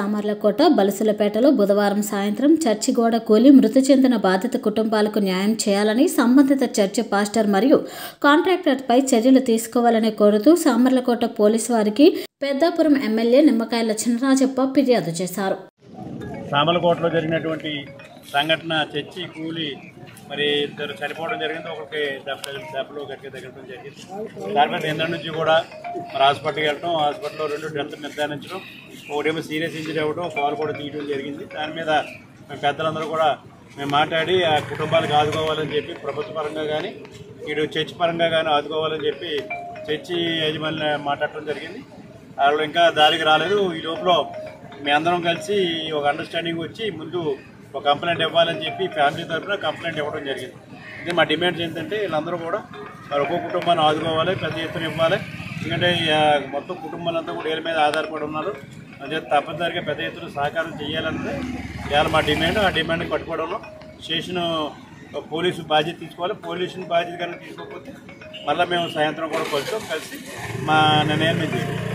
సామర్లకోట బలసులపేటలో బుధవారం సాయంత్రం చర్చి గోడ కూలి మృతి చెందిన బాధిత కుటుంబాలకు న్యాయం చేయాలని సంబంధిత చర్చి పాస్టర్ మరియు కాంట్రాక్టర్పై చర్యలు తీసుకోవాలని కోరుతూ సామర్లకోట పోలీసు వారికి పెద్దాపురం ఎమ్మెల్యే నిమ్మకాయల చినరాజప్ప ఫిర్యాదు చేశారు సామలకోటలో జరిగినటువంటి సంఘటన చర్చి కూలి మరి ఇద్దరు చనిపోవడం జరిగింది ఒకరికి దెబ్బ తగిలి దెబ్బలు గట్టిగా తగలడం జరిగింది దాని మీద నిన్న నుంచి కూడా మరి హాస్పిటల్కి వెళ్ళడం హాస్పిటల్లో రెండు డెత్ నిర్ధారించడం ఒకటేమో సీరియస్ ఇంజరీ అవ్వడం కాల్ కూడా తీయడం జరిగింది దాని మీద మేము పెద్దలందరూ కూడా మేము మాట్లాడి ఆ కుటుంబాలకు ఆదుకోవాలని చెప్పి ప్రభుత్వ పరంగా కానీ ఇటు చర్చి పరంగా కానీ ఆదుకోవాలని చెప్పి చర్చి యజమాని మాట్లాడటం జరిగింది వాళ్ళు ఇంకా దారికి రాలేదు ఈ లోపల మీ అందరం కలిసి ఒక అండర్స్టాండింగ్ వచ్చి ముందు ఒక కంప్లైంట్ ఇవ్వాలని చెప్పి ఫ్యామిలీ తరఫున కంప్లైంట్ ఇవ్వడం జరిగింది ఇది మా డిమాండ్స్ ఏంటంటే వీళ్ళందరూ కూడా మరి ఒక్కో కుటుంబాన్ని ఆదుకోవాలి పెద్ద ఎత్తున ఇవ్వాలి ఎందుకంటే ఆ, మొత్తం కుటుంబాలంతా కూడా వీళ్ళ మీద ఆధారపడి ఉన్నారు అదే తప్పనిసరిగా పెద్ద ఎత్తున సహకారం చేయాలంటే ఇవాళ మా డిమాండ్ ఆ డిమాండ్ పట్టుకోవడంలో స్టేషన్ పోలీసు బాధ్యత తీసుకోవాలి పోలీసుని బాధ్యత కనుక తీసుకోకపోతే మళ్ళీ మేము సాయంత్రం కూడా కలుస్తాం కలిసి మా నిర్ణయం మేము తీసుకుంటాం